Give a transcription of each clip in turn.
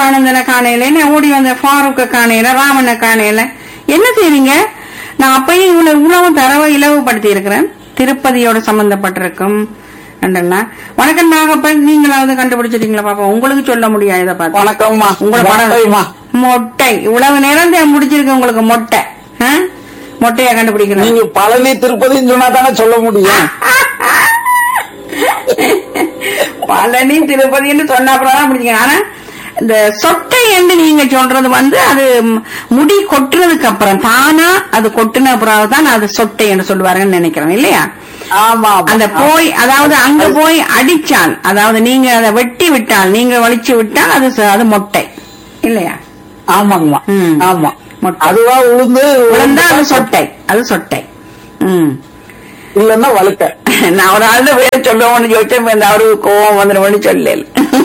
ஆனந்தனை காணையில என்ன ஓடி வந்த ஃபாரூக்க காணையில ராமனை காணையில என்ன செய்றீங்க நான் அப்பயும் இவ்வளவு இவ்வளவு தரவை இலவுபடுத்தி இருக்கிறேன் திருப்பதியோட சம்பந்தப்பட்டிருக்கும் என்றெல்லாம். வணக்கம் நாகப்பன் நீங்களாவது கண்டுபிடிச்சிட்டீங்களா பாப்பா உங்களுக்கு சொல்ல முடியாது இதை பார்த்து வணக்கம்மா உங்களை படம் வணக்கம்மா மொட்டை இவ்வளவு நேரம் தான் முடிச்சிருக்கு உங்களுக்கு மொட்டை ஆ? மொட்டையா கண்டுபிடிக்கிறேன் நீங்க பழனி திருப்பதின்னு சொன்னா தானே சொல்ல முடியும் பழனி திருப்பதின்னு சொன்ன அப்புறம் தான் முடிச்சுங்க ஆனா இந்த சொட்டை என்று நீங்க சொல்றது வந்து அது ம், முடி கொட்டுறதுக்கு அப்புறம் தானா அது கொட்டுன அப்புறம் தான் அது சொட்டை என்று சொல்லுவாருன்னு நினைக்கிறேன் இல்லையா ஆமா ஆமா. அந்த போய் அதாவது அங்க போய் அடிச்சால் அதாவது நீங்க அதை வெட்டி விட்டால் நீங்க வலிச்சு விட்டால் அது ச- அது மொட்டை இல்லையா ஆமாங்கம்மா ம். ஆமா மொட்டை. அதுவா உளுந்து விழுந்தா அது சொட்டை அது சொட்டை ம் இல்லன்னா வழுக்க நான் ஒரு ஆள் பேர் சொல்லுவோம்னு சொல்லிட்டு இப்ப இந்த அவருக்கு கோவம் வந்துடும்னு சொல்லல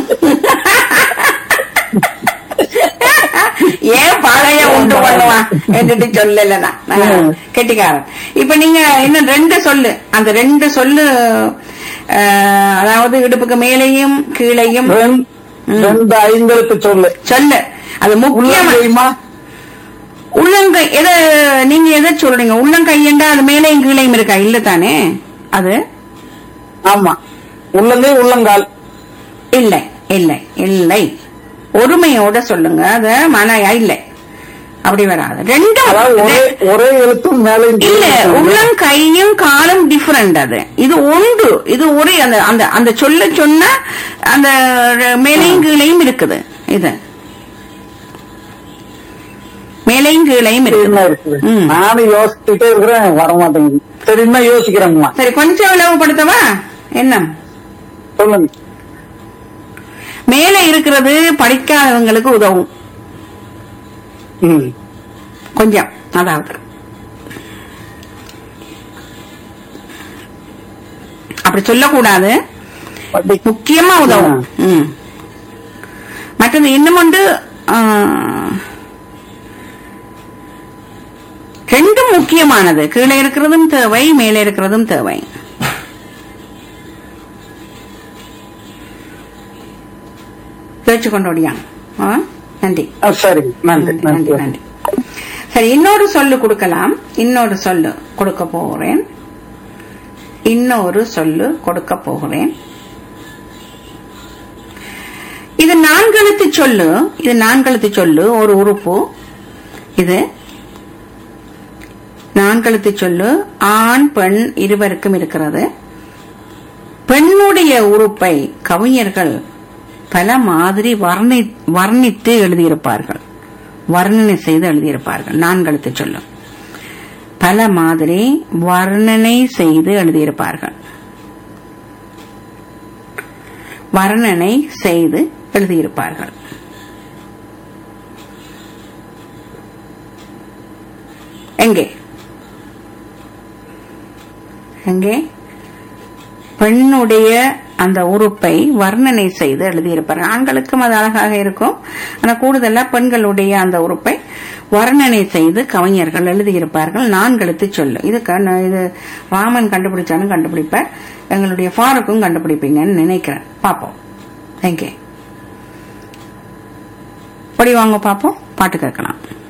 ஏன் பழைய உண்டு பண்ணுவான் என்று சொல்லல நான். நான் ம். கெட்டிக்காரன் இப்ப நீங்க இன்னும் ரெண்டு சொல்லு அந்த ரெண்டு சொல்லு அஹ், அதாவது இடுப்புக்கு மேலேயும் கீழையும் ரெண்- ரெண்டு ஐந்தெழுத்து சொல்லு சொல்லு அது முக்கியமா உள்ளங்கைமா உள்ளங்கை எதை நீங்க எதை சொல்றீங்க உள்ளங்கையண்டா அது மேலேயும் கீழையும் இருக்கா இல்ல தானே அது ஆமா உள்ளங்கை உள்ளங்கால் இல்லை இல்லை இல்லை ஒருமையோட சொல்லுங்க அது மனையா இல்லை அப்படி வராது ரெண்டும் அதாவது ஒரே ஒரே எழுத்தும் மேலே இல்ல உள்ளங்கையும் காலும் டிஃபரெண்ட் அது இது ஒன்று இது ஒரே அந்த அந்த அந்த சொல்ல சொன்ன அந்த மேலையும் கீழையும் இருக்குது இது மேலையும் கீழையும் என்ன இருக்குது இருக்குது ம். நானும் யோசிச்சுட்டே இருக்கிறேன் வரமாட்டேங்குது சரி இன்னும் யோசிக்கிறேங்கம்மா சரி கொஞ்சம் விளவுபடுத்தவா என்ன சொல்லுங்க மேல இருக்கிறது படிக்காதவங்களுக்கு உதவும் ம். கொஞ்சம் அதாவது அப்படி சொல்லக்கூடாது படி- முக்கியமா உதவும் ம். மற்றது இன்னும் ஒன்று ஆ, ரெண்டும் முக்கியமானது கீழே இருக்கிறதும் தேவை மேலே இருக்கிறதும் தேவை பேச்சு கொண்டோடியான் ஆ? நன்றி ஆ, சரிங்க நன்றி நன்றி நன்றி நன்றி சரி இன்னொரு சொல்லு கொடுக்கலாம் இன்னொரு சொல்லு கொடுக்க போகிறேன் இன்னொரு சொல்லு கொடுக்க போகிறேன் இது நான்கெழுத்து சொல்லு இது நான்கெழுத்து சொல்லு ஒரு உறுப்பு இது நான்கெழுத்து சொல்லு ஆண் பெண் இருவருக்கும் இருக்கிறது பெண்ணுடைய உறுப்பை கவிஞர்கள் பல மாதிரி வர்ணி வர்ணித்து எழுதியிருப்பார்கள் வர்ணனை செய்து எழுதியிருப்பார்கள் நான்கெழுத்து சொல்லு பல மாதிரி வர்ணனை செய்து எழுதியிருப்பார்கள் வர்ணனை செய்து எழுதியிருப்பார்கள் எங்கே எங்கே பெண்ணுடைய அந்த உறுப்பை வர்ணனை செய்து எழுதியிருப்பார்கள் ஆண்களுக்கும் அது அழகாக இருக்கும் ஆனா கூடுதலா பெண்களுடைய அந்த உறுப்பை வர்ணனை செய்து கவிஞர்கள் எழுதியிருப்பார்கள் நான்கெழுத்து சொல்லு இது க- இது ராமன் கண்டுபிடிச்சாலும் கண்டுபிடிப்பார் எங்களுடைய ஃபாருக்கும் கண்டுபிடிப்பீங்கன்னு நினைக்கிறேன் பாப்போம் தேங்க்யூ படி வாங்க பாப்போம் பாட்டு கேட்கலாம்